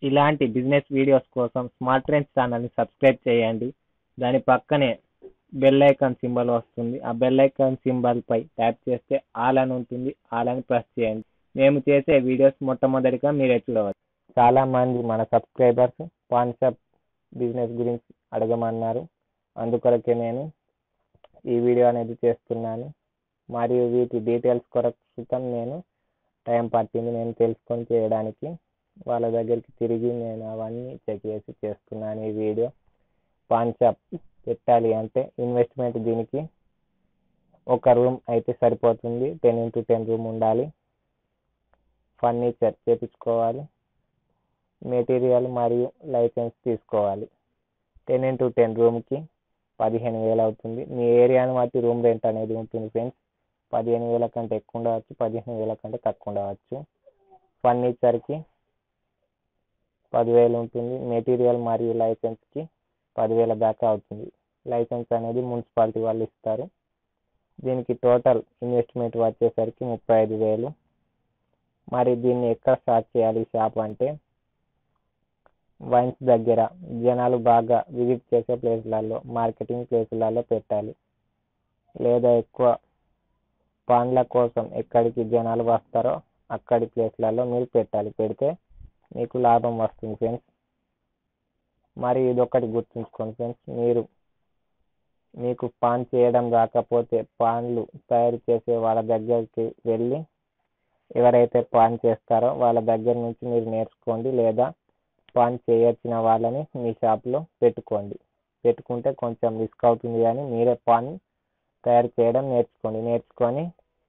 ఇలాంటి business videos కోసం smart trends ఛానల్ని సబ్స్క్రైబ్ చేయండి దాని పక్కనే బెల్ ఐకాన్ సింబల్ వస్తుంది ఆ బెల్ ఐకాన్ సింబల్ పై ట్యాప్ చేస్తే ఆల్ అని ఉంటుంది ఆల్ అని ప్రెస్ చేయండి మేము చేసే వీడియోస్ మొట్టమొదటిగా మీరే చూడవచ్చు చాలా మంది మన సబ్స్క్రైబర్స్ పాన్ షాప్ బిజినెస్ గురించి అడగమన్నారు అందుకొరకే నేను ఈ వీడియో అనేది చేస్తున్నాను మరియు వీటి డీటెయిల్స్ కొరకు నేను టైం పట్టింది నేను తెలుసుకొని చేయడానికి వాళ్ళ దగ్గరికి తిరిగి నేను అవన్నీ చెక్ చేసి చేస్తున్నాను ఈ వీడియో పాన్ షాప్ పెట్టాలి అంటే ఇన్వెస్ట్మెంట్ దీనికి ఒక రూమ్ అయితే సరిపోతుంది టెన్ ఇంటూ టెన్ రూమ్ ఉండాలి ఫర్నిచర్ చేపించుకోవాలి మెటీరియల్ మరియు లైసెన్స్ తీసుకోవాలి టెన్ ఇంటూ టెన్ రూమ్కి పదిహేను వేలు అవుతుంది మీ ఏరియాని బట్టి రూమ్ రెంట్ అనేది ఉంటుంది ఫ్రెండ్స్ పదిహేను వేల కంటే ఎక్కువ ఉండవచ్చు పదిహేను వేల కంటే తక్కువ ఉండవచ్చు ఫర్నిచర్కి పదివేలు ఉంటుంది మెటీరియల్ మరియు లైసెన్స్కి పదివేల దాకా అవుతుంది లైసెన్స్ అనేది మున్సిపాలిటీ వాళ్ళు ఇస్తారు దీనికి టోటల్ ఇన్వెస్ట్మెంట్ వచ్చేసరికి ముప్పై ఐదు వేలు మరి దీన్ని ఎక్కడ స్టార్ట్ చేయాలి షాప్ అంటే వైన్స్ దగ్గర జనాలు బాగా విజిట్ చేసే ప్లేస్లలో మార్కెటింగ్ ప్లేసులలో పెట్టాలి లేదా ఎక్కువ పండ్ల కోసం ఎక్కడికి జనాలు వస్తారో అక్కడి ప్లేస్లలో మీరు పెట్టాలి పెడితే మీకు లాభం వస్తుంది ఫ్రెండ్స్ మరి ఇదొకటి గుర్తుంచుకోండి ఫ్రెండ్స్ మీరు మీకు పాన్ చేయడం రాకపోతే పాన్లు తయారు చేసే వాళ్ళ దగ్గరికి వెళ్ళి ఎవరైతే పాన్ చేస్తారో వాళ్ళ దగ్గర నుంచి మీరు నేర్చుకోండి లేదా పాన్ చేయొచ్చిన వాళ్ళని మీ షాప్లో పెట్టుకోండి పెట్టుకుంటే కొంచెం రిస్క్ అవుతుంది కానీ మీరే పాన్ తయారు చేయడం నేర్చుకోండి నేర్చుకొని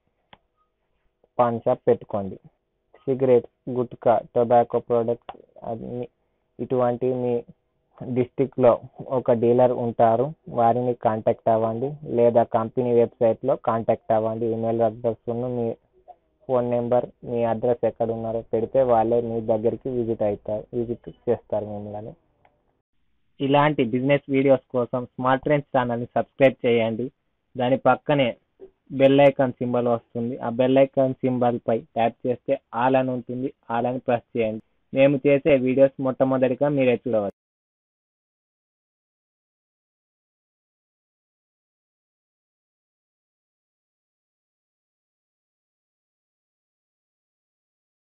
పాన్ షాప్ పెట్టుకోండి సిగరెట్స్ గుట్కా టొబాకో ప్రోడక్ట్స్ అన్ని ఇటువంటి మీ డిస్టిక్లో ఒక డీలర్ ఉంటారు వారిని కాంటాక్ట్ అవ్వండి లేదా కంపెనీ వెబ్సైట్లో కాంటాక్ట్ అవ్వండి ఈమెయిల్ అడ్రస్ మీ ఫోన్ నెంబర్ మీ అడ్రస్ ఎక్కడ ఉన్నారో పెడితే వాళ్ళే మీ దగ్గరికి విజిట్ అవుతారు విజిట్ చేస్తారు మిమ్మల్ని ఇలాంటి బిజినెస్ వీడియోస్ కోసం స్మార్ట్ ట్రెండ్స్ ఛానల్ని సబ్స్క్రైబ్ చేయండి దాని పక్కనే బెల్ ఐకాన్ సింబల్ వస్తుంది ఆ బెల్ ఐకాన్ సింబల్ పై ట్యాప్ చేస్తే ఆల్ అని ఉంటుంది ఆల్ అని ప్రెస్ చేయండి మేము చేసే వీడియోస్ మొట్టమొదటిగా మీరే చూడవచ్చు